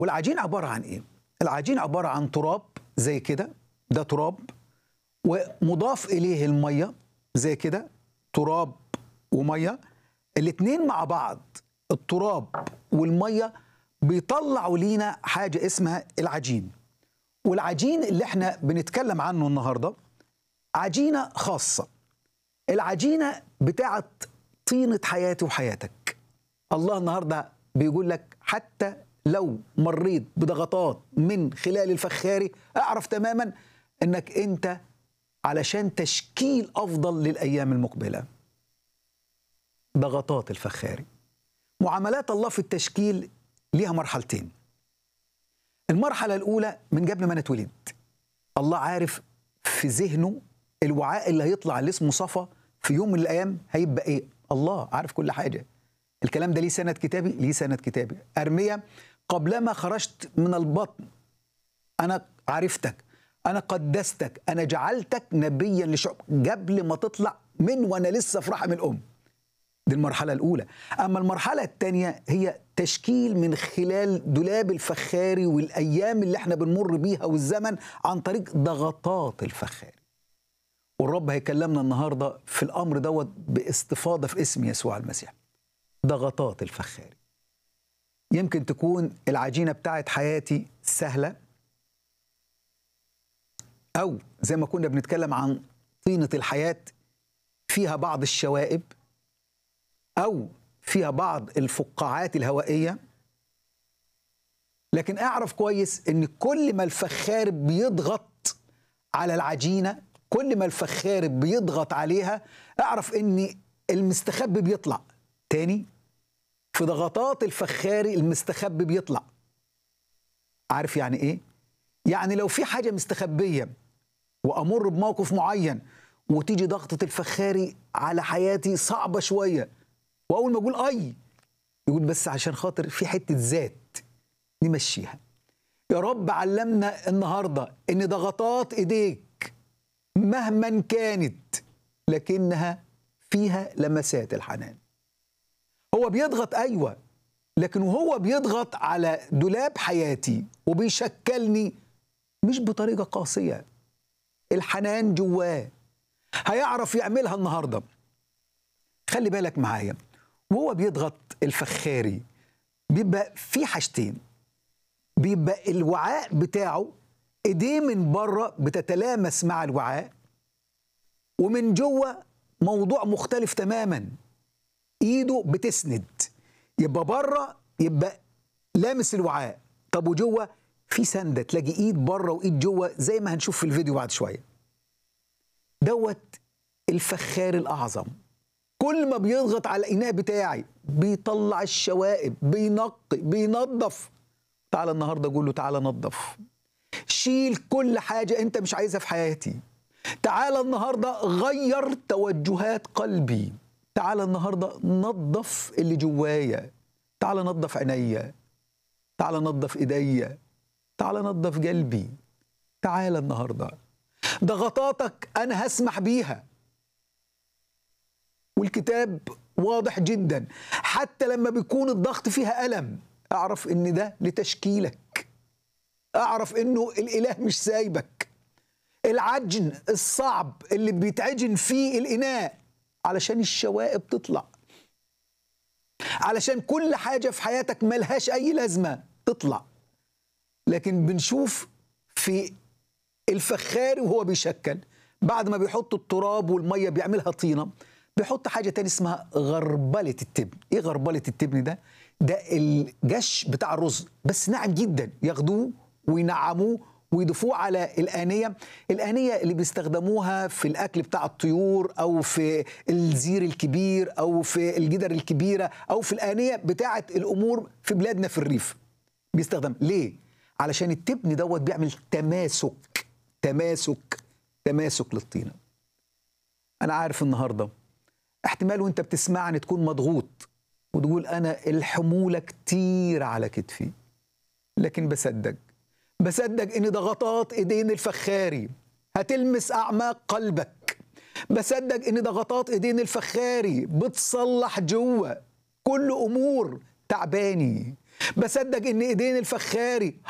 والعجين عباره عن ايه العجين عباره عن تراب زي كده ده تراب ومضاف اليه الميه زي كده تراب وميه الاتنين مع بعض التراب والميه بيطلعوا لينا حاجه اسمها العجين والعجين اللي احنا بنتكلم عنه النهارده عجينه خاصه العجينه بتاعت طينه حياتي وحياتك الله النهارده بيقول لك حتى لو مريت بضغطات من خلال الفخاري اعرف تماما انك انت علشان تشكيل افضل للايام المقبله ضغطات الفخاري معاملات الله في التشكيل ليها مرحلتين المرحله الاولى من قبل ما نتولد الله عارف في ذهنه الوعاء اللي هيطلع اللي اسمه صفا في يوم من الايام هيبقى ايه الله عارف كل حاجه الكلام ده ليه سند كتابي ليه سند كتابي ارميا قبلما خرجت من البطن انا عرفتك انا قدستك انا جعلتك نبيا لشعب قبل ما تطلع من وانا لسه في رحم الام دي المرحلة الأولى أما المرحلة الثانية هي تشكيل من خلال دولاب الفخاري والأيام اللي احنا بنمر بيها والزمن عن طريق ضغطات الفخاري والرب هيكلمنا النهاردة في الأمر دوت باستفاضة في اسم يسوع المسيح ضغطات الفخاري يمكن تكون العجينة بتاعت حياتي سهلة أو زي ما كنا بنتكلم عن طينة الحياة فيها بعض الشوائب أو فيها بعض الفقاعات الهوائية لكن اعرف كويس ان كل ما الفخار بيضغط على العجينة كل ما الفخار بيضغط عليها اعرف ان المستخبي بيطلع تاني في ضغطات الفخاري المستخبي بيطلع عارف يعني ايه يعني لو في حاجة مستخبية وامر بموقف معين وتيجي ضغطة الفخاري على حياتي صعبة شوية واول ما اقول اي يقول بس عشان خاطر في حته ذات نمشيها يا رب علمنا النهارده ان ضغطات ايديك مهما كانت لكنها فيها لمسات الحنان هو بيضغط ايوه لكن وهو بيضغط على دولاب حياتي وبيشكلني مش بطريقه قاسيه الحنان جواه هيعرف يعملها النهارده خلي بالك معايا وهو بيضغط الفخاري بيبقى في حاجتين بيبقى الوعاء بتاعه ايديه من بره بتتلامس مع الوعاء ومن جوه موضوع مختلف تماما ايده بتسند يبقى بره يبقى لامس الوعاء طب وجوه في سنده تلاقي ايد بره وايد جوه زي ما هنشوف في الفيديو بعد شويه دوت الفخار الاعظم كل ما بيضغط على الاناء بتاعي بيطلع الشوائب بينقي بينظف تعالى النهارده اقول له تعالى نظف شيل كل حاجه انت مش عايزها في حياتي تعالى النهارده غير توجهات قلبي تعالى النهارده نظف اللي جوايا تعالى نظف عينيا تعالى نظف ايديا تعالى نظف قلبي تعالى النهارده ضغطاتك انا هسمح بيها والكتاب واضح جدا حتى لما بيكون الضغط فيها ألم أعرف إن ده لتشكيلك أعرف إنه الإله مش سايبك العجن الصعب اللي بيتعجن فيه الإناء علشان الشوائب تطلع علشان كل حاجة في حياتك ملهاش أي لازمة تطلع لكن بنشوف في الفخاري وهو بيشكل بعد ما بيحط التراب والمية بيعملها طينة بيحط حاجة تاني اسمها غربلة التبن ايه غربلة التبن ده ده الجش بتاع الرز بس ناعم جدا ياخدوه وينعموه ويضيفوه على الآنية الآنية اللي بيستخدموها في الأكل بتاع الطيور أو في الزير الكبير أو في الجدر الكبيرة أو في الآنية بتاعة الأمور في بلادنا في الريف بيستخدم ليه؟ علشان التبن دوت بيعمل تماسك تماسك تماسك للطينة أنا عارف النهارده احتمال وانت بتسمعني تكون مضغوط وتقول انا الحموله كتير على كتفي لكن بصدق بصدق ان ضغطات ايدين الفخاري هتلمس اعماق قلبك بصدق ان ضغطات ايدين الفخاري بتصلح جوه كل امور تعباني بصدق ان ايدين الفخاري